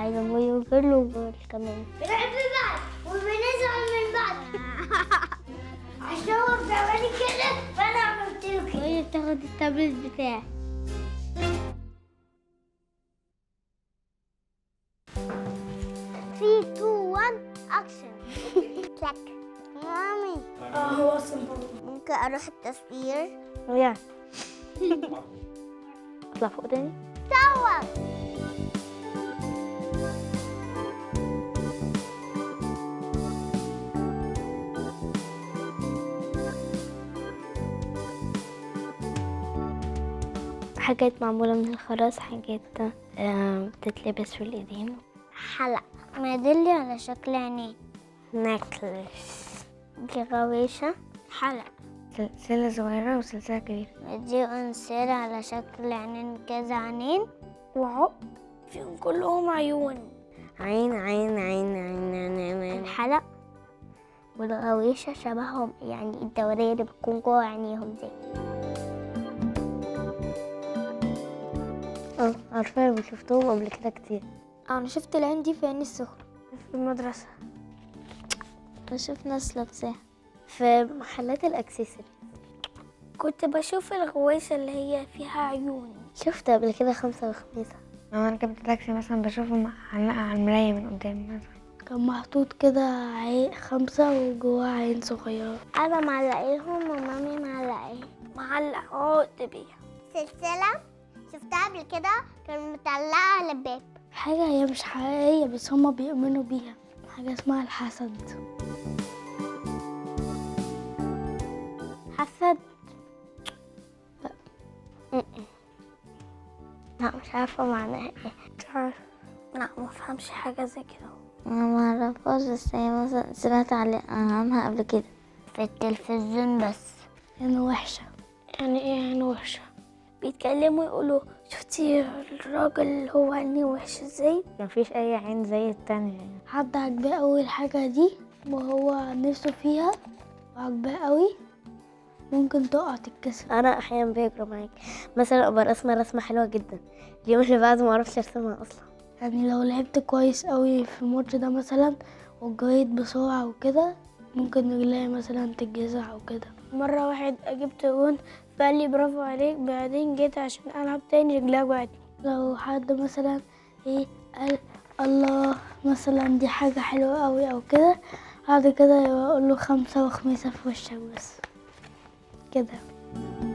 عايزة جول جول وجول كمان بنحب بعض وبنزعل من بعض عشان هو بيعمل كده فانا عملت له كده وهي بتاخد التابلت بتاعي في 2 1 اكشن كلاك مامي اه هو اصلا ممكن اروح التصوير ويعني اطلع فوق تاني سوا حاجات معمولة من الخرز حاجات آه، بتتلبس في الايدين حلق ميدالية على شكل عينين نكلس دي غويشة حلق سلسلة صغيرة وسلسلة كبيرة دي أنسير على شكل عينين كذا عينين وعقد فيهم كلهم عيون عين عين عين عين عين عين, عين. الحلق والغويشة شبههم يعني الدورية اللي بتكون جوه عينيهم دي اه عارفاهم شفتهم قبل كده كتير أنا شفت العين دي في عين السخنة في المدرسة بشوف ناس لابساها في محلات الأكسسوري كنت بشوف الغويشة اللي هي فيها عيون شفت قبل كده خمسة وخميسة لما انا ركبت تاكسي مثلا بشوفه معلقة على المراية من قدام مثلا كان محطوط كده عين خمسة وجواه عين صغيرة أنا معلقيهم ومامي معلقيهم معلق عقد بيها سلسلة شفتها قبل كده كانت متعلقة على الباب حاجة هي مش حقيقية بس هما بيؤمنوا بيها حاجة اسمها الحسد حسد لا مش عارفة معناها ايه مش عارفة لا ما فهمش حاجة زي كده انا ما اعرفهاش بس هي مثلا سمعت علي- عنها قبل كده في التلفزيون بس عين وحشة يعني ايه عين وحشة بيتكلموا يقولوا شفتي الراجل اللي هو عينيه وحش ازاي مفيش اي عين زي التانية يعني. حد عجباه أوي الحاجة دي وهو نفسه فيها وعجباه أوي ممكن تقع تتكسر انا احيانا بيجرى معاك مثلا ابقى رسمه رسمه حلوه جدا اليوم اللي بعده ما اعرفش ارسمها اصلا يعني لو لعبت كويس قوي في الماتش ده مثلا وجريت بسرعه وكده ممكن رجلي مثلا تتجزع او كده مرة واحد جبت جون فقال لي برافو عليك بعدين جيت عشان ألعب تاني رجلها وقعتني لو حد مثلا ايه قال الله مثلا دي حاجه حلوه قوي او كده بعد كده اقول له خمسه وخميسه في وشك بس كده